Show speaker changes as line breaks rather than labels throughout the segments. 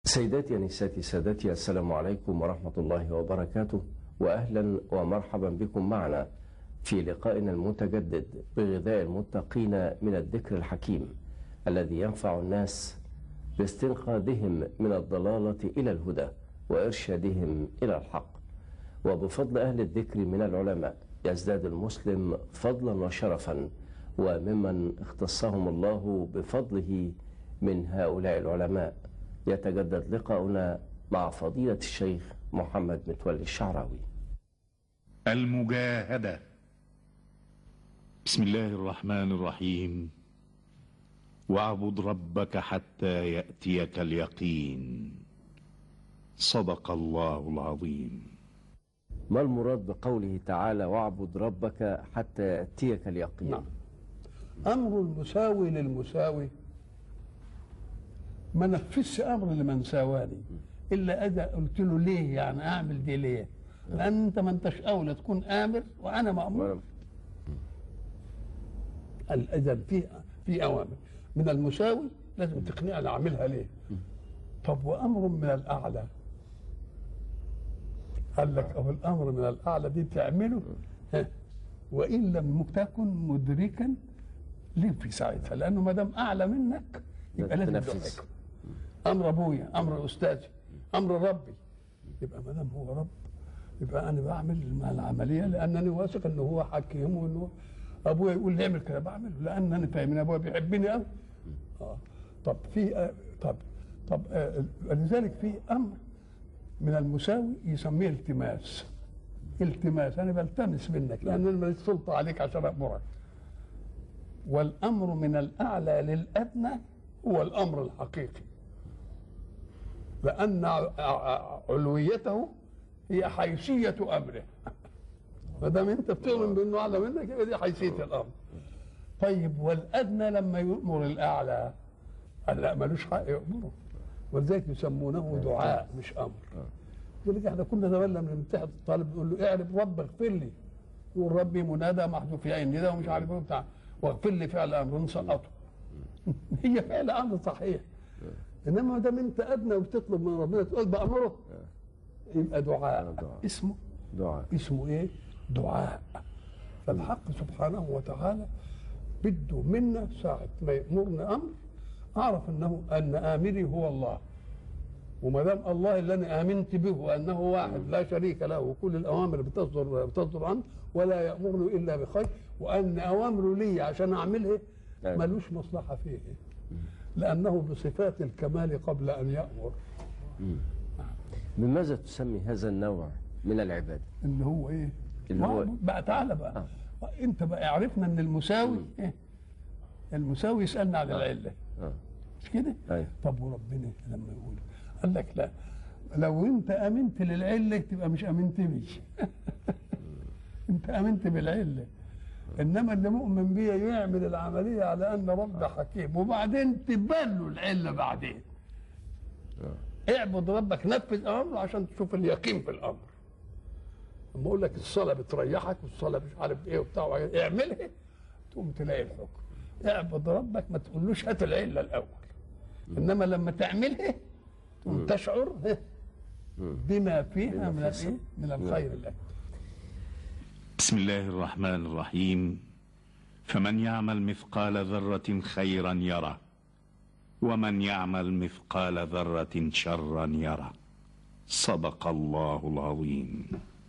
سيداتي أنساتي سادتي السلام عليكم ورحمة الله وبركاته وأهلا ومرحبا بكم معنا في لقائنا المتجدد بغذاء المتقين من الذكر الحكيم الذي ينفع الناس باستنقاذهم من الضلالة إلى الهدى وإرشادهم إلى الحق وبفضل أهل الذكر من العلماء يزداد المسلم فضلا وشرفا وممن اختصهم الله بفضله من هؤلاء العلماء يتجدد لقاؤنا مع فضيلة الشيخ محمد متولي الشعراوي
المجاهدة بسم الله الرحمن الرحيم واعبد ربك حتى يأتيك اليقين صدق الله العظيم
ما المراد بقوله تعالى واعبد ربك حتى يأتيك اليقين
نعم امر المساوي للمساوي ما نفذش امر لمن ساواني الا اذا قلت له ليه يعني اعمل دي ليه لان انت ما انتش اولى تكون امر وانا مامور اذا في في اوامر من المساوي لازم تقنعني اعملها ليه طب وامر من الاعلى قال لك اهو الامر من الاعلى دي تعمله ها، وان لم تكن مدركا ليه في ساعتها لانه ما دام اعلى منك يبقى لازم
تنفذ.
تدركه امر ابويا امر استاذي امر ربي يبقى ما دام هو رب يبقى انا بعمل مع العمليه لانني واثق ان هو حكيم وانه ابويا يقول لي اعمل كده بعمله لان انا فاهم ان ابويا بيحبني قوي اه طب في آه طب طب آه لذلك في امر من المساوي يسميه التماس التماس انا بلتمس منك لان انا ماليش سلطه عليك عشان امرك والامر من الاعلى للادنى هو الامر الحقيقي لان ع- ع- علويته هي حيثيه امره ما دام انت بتؤمن بانه اعلى منك يبقى دي حيثيه الامر طيب والادنى لما يؤمر الاعلى قال لا ملوش حق يامره ولذلك يسمونه دعاء مش امر لذلك احنا كنا زمان لما نمتحن الطالب نقول له اعرف رب اغفر لي يقول ربي منادى محذوف في عين ده ومش عارف ايه بتاع واغفر لي فعل امر نسقطه هي فعل امر صحيح انما ما دام انت ادنى وبتطلب من ربنا تقول بامره يبقى دعاء
دعاء.
اسمه
دعاء
اسمه ايه؟ دعاء فالحق سبحانه وتعالى بده منا ساعة ما يأمرنا أمر أعرف أنه أن آمري هو الله وما دام الله اللي أنا آمنت به وأنه واحد لا شريك له وكل الأوامر بتصدر بتصدر عنه ولا يأمرني إلا بخير وأن أوامره لي عشان أعملها
أيوة.
ملوش مصلحة فيه لأنه بصفات الكمال قبل أن يأمر
بماذا تسمي هذا النوع من العبادة
اللي هو ايه؟
اللي هو-
ما- بقى تعالى بقى انت بقى عرفنا ان المساوي ايه؟ المساوي يسالنا عن العله
آه.
مش كده؟
أيوة.
طب وربنا لما يقول قال لك لا لو انت امنت للعله تبقى مش امنت بي انت امنت بالعله انما اللي مؤمن بيا يعمل العمليه على ان رب حكيم وبعدين تبان له العله بعدين اعبد ربك نفذ امره عشان تشوف اليقين في الامر لما اقول لك الصلاه بتريحك والصلاه مش عارف ايه وبتاع وبعدين اعملها تقوم تلاقي الحكم اعبد ربك ما تقولوش هات العله الاول انما لما تعملها تقوم تشعر ها، بما فيها من الايه من الخير لك
بسم الله الرحمن الرحيم فمن يعمل مثقال ذرة خيرا يره ومن يعمل مثقال ذرة شرا يره صدق الله العظيم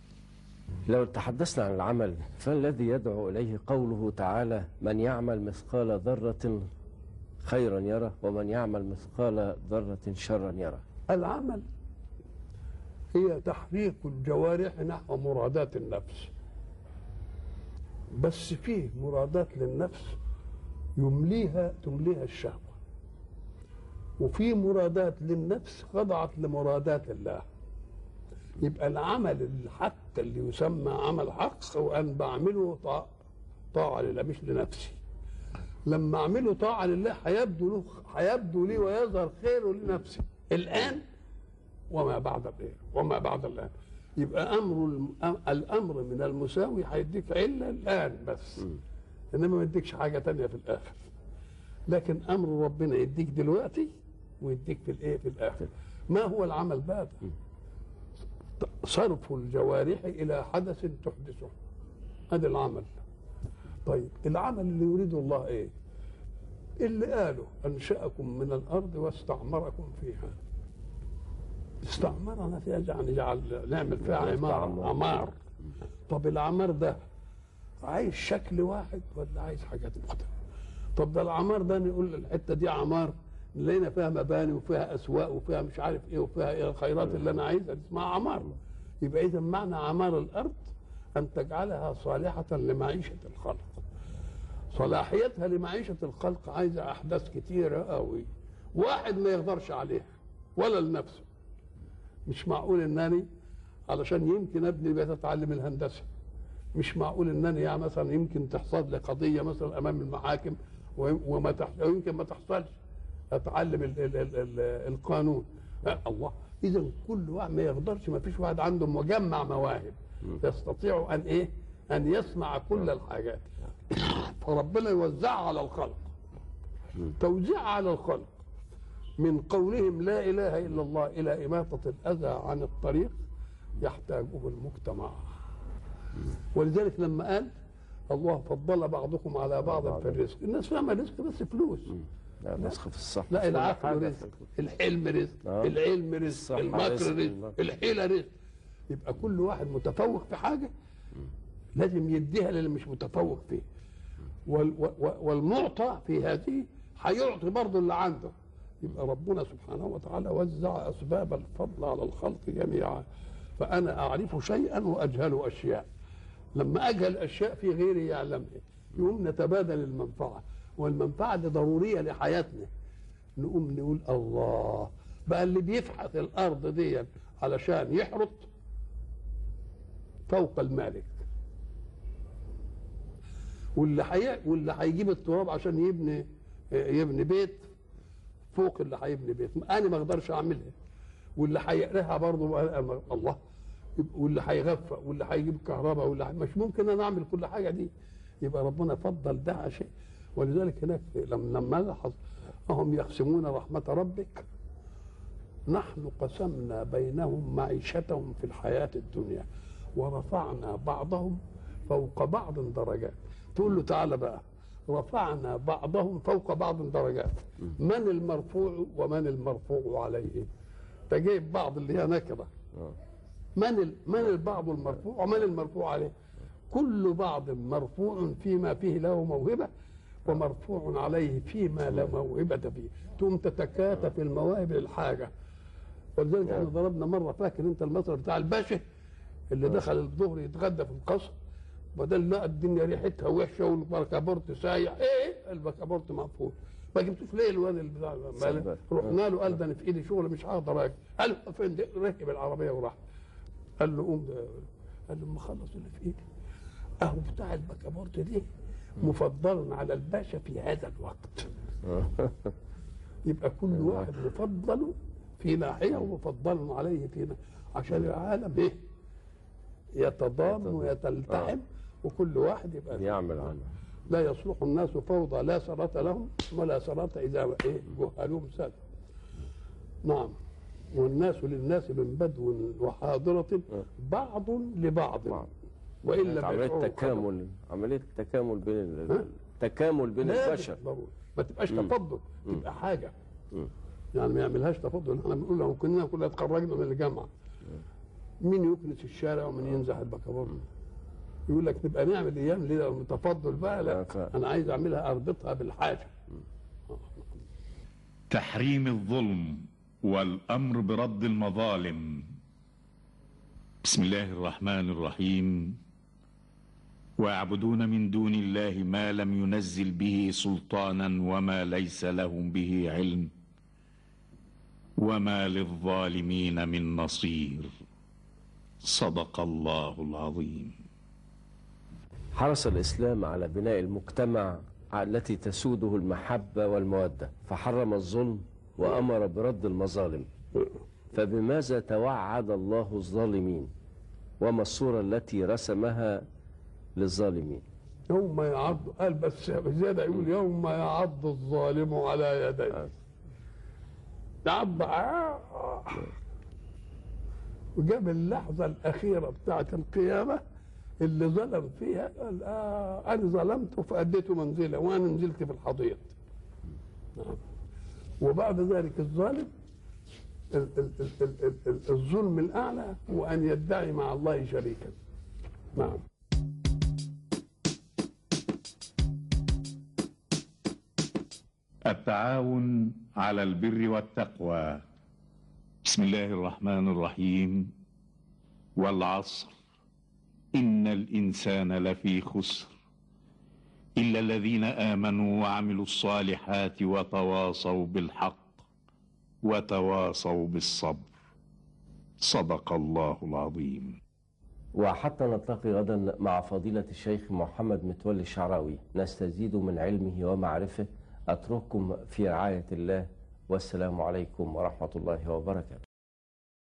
لو تحدثنا عن العمل فالذي يدعو إليه قوله تعالى من يعمل مثقال ذرة خيرا يره ومن يعمل مثقال ذرة شرا يره
العمل هي تحريك الجوارح نحو مرادات النفس بس فيه مرادات للنفس يمليها تمليها الشهوة وفي مرادات للنفس خضعت لمرادات الله يبقى العمل الحق اللي يسمى عمل حق هو أن بعمله طاعة, طاعة لله مش لنفسي لما اعمله طاعه لله هيبدو له هيبدو لي ويظهر خيره لنفسي الان وما بعد الايه وما بعد الان يبقى امر الم- الامر من المساوي هيديك عله الان بس انما ما يديكش حاجه تانية في الاخر لكن امر ربنا يديك دلوقتي ويديك في الايه في الاخر ما هو العمل بقى ده؟ صرف الجوارح الى حدث تحدثه هذا العمل طيب العمل اللي يريده الله ايه اللي قاله انشاكم من الارض واستعمركم فيها استعمرنا فيها يعني جعل نعمل فيها عمار عمار طب العمار ده عايز شكل واحد ولا عايز حاجات مختلفه طب ده العمار ده نقول الحته دي عمار لقينا فيها مباني وفيها اسواق وفيها مش عارف ايه وفيها ايه الخيرات اللي انا عايزها دي اسمها عمار يبقى اذا معنى عمار الارض ان تجعلها صالحه لمعيشه الخلق صلاحيتها لمعيشه الخلق عايزه احداث كتيره قوي واحد ما يقدرش عليها ولا لنفسه مش معقول انني علشان يمكن ابني بيت اتعلم الهندسه مش معقول انني يعني مثلا يمكن تحصل لي قضيه مثلا امام المحاكم وما تحصل ويمكن ما تحصلش اتعلم ال ال ال ال القانون لا الله اذا كل واحد ما يقدرش ما فيش واحد عنده مجمع مواهب يستطيع ان ايه ان يصنع كل الحاجات فربنا يوزعها على الخلق توزيع على الخلق من قولهم لا اله الا الله الى اماطه الاذى عن الطريق يحتاجه المجتمع ولذلك لما قال الله فضل بعضكم على بعض في الرزق الناس فاهمه رزق بس فلوس
لا رزق في الصحة
لا العقل رزق الحلم رزق
آه.
العلم رزق
الصحة
المكر
رزق.
رزق الحيلة رزق يبقى كل واحد متفوق في حاجة لازم يديها للي مش متفوق فيه وال و- والمعطى في هذه هيعطي برضه اللي عنده يبقى ربنا سبحانه وتعالى وزع أسباب الفضل على الخلق جميعا فأنا أعرف شيئا وأجهل أشياء لما أجهل أشياء في غيري يعلمها يقوم نتبادل المنفعة والمنفعة دي ضرورية لحياتنا نقوم نقول الله بقى اللي بيفحت الأرض دي علشان يحرط فوق المالك واللي حي... واللي هيجيب التراب عشان يبني يبني بيت فوق اللي هيبني بيت انا ما اقدرش اعملها واللي هيقرها برضه الله واللي هيغفى واللي هيجيب كهرباء واللي هي- مش ممكن انا اعمل كل حاجه دي يبقى ربنا فضل ده على شيء ولذلك هناك لما لما لاحظ اهم يقسمون رحمه ربك نحن قسمنا بينهم معيشتهم في الحياه الدنيا ورفعنا بعضهم فوق بعض درجات تقول له تعالى بقى رفعنا بعضهم فوق بعض درجات من المرفوع ومن المرفوع عليه فجايب بعض اللي هي نكره من ال... من البعض المرفوع ومن المرفوع عليه كل بعض مرفوع فيما فيه له موهبه ومرفوع عليه فيما لا موهبه فيه تقوم تتكاتف المواهب للحاجه ولذلك احنا ضربنا مره فاكر انت المثل بتاع الباشا اللي دخل الظهر يتغدى في القصر بدل لقى الدنيا ريحتها وحشه والبكابورت سايح ايه البكابورت مقفول ما جبتوش ليه الواد اللي بتاع
صحيح.
رحنا له قال ده انا في ايدي شغل مش هقدر اجي قال له فين ده؟ ركب العربيه وراح قال له قوم ده قال له ما خلص اللي في ايدي اهو بتاع البكابورت دي مفضل على الباشا في هذا الوقت يبقى كل واحد مفضل في ناحيه ومفضل عليه في ناحية عشان العالم ايه يتضام ويتلتحم وكل واحد يبقى
يعمل عمل
لا يصلح الناس فوضى لا سرة لهم ولا سرة إذا إيه جهلهم ساد نعم والناس للناس من بدو وحاضرة بعض لبعض
بعض.
وإلا
عملية تكامل عملية تكامل بين ال- التكامل بين البشر
ما تبقاش تفضل تبقى حاجة يعني ما يعملهاش تفضل احنا بنقول لو كنا كلنا اتخرجنا من الجامعة مين يكنس الشارع ومين ينزح البكابورت يقول لك نبقى نعمل ايام ليه متفضل بقى
آه،
لا
ف-
انا عايز اعملها اربطها بالحاجه
تحريم الظلم والامر برد المظالم بسم الله الرحمن الرحيم ويعبدون من دون الله ما لم ينزل به سلطانا وما ليس لهم به علم وما للظالمين من نصير صدق الله العظيم
حرص الإسلام على بناء المجتمع التي تسوده المحبة والمودة فحرم الظلم وأمر برد المظالم فبماذا توعد الله الظالمين وما الصورة التي رسمها للظالمين
يوم يعض قال بس زياده يقول يوم يعض الظالم على يديه تعض آه. وجاب اللحظة الأخيرة بتاعة القيامة اللي ظلم فيها قال آه أنا ظلمته فأديته منزلة وأنا نزلت في الحضيض نعم. وبعد ذلك الظالم ال- ال- ال- ال- ال- ال- الظلم الأعلى هو أن يدعي مع الله شريكا نعم
التعاون على البر والتقوى بسم الله الرحمن الرحيم والعصر ان الانسان لفي خسر الا الذين امنوا وعملوا الصالحات وتواصوا بالحق وتواصوا بالصبر صدق الله العظيم
وحتى نلتقي غدا مع فضيلة الشيخ محمد متولي الشعراوي نستزيد من علمه ومعرفه أترككم في رعاية الله والسلام عليكم ورحمة الله وبركاته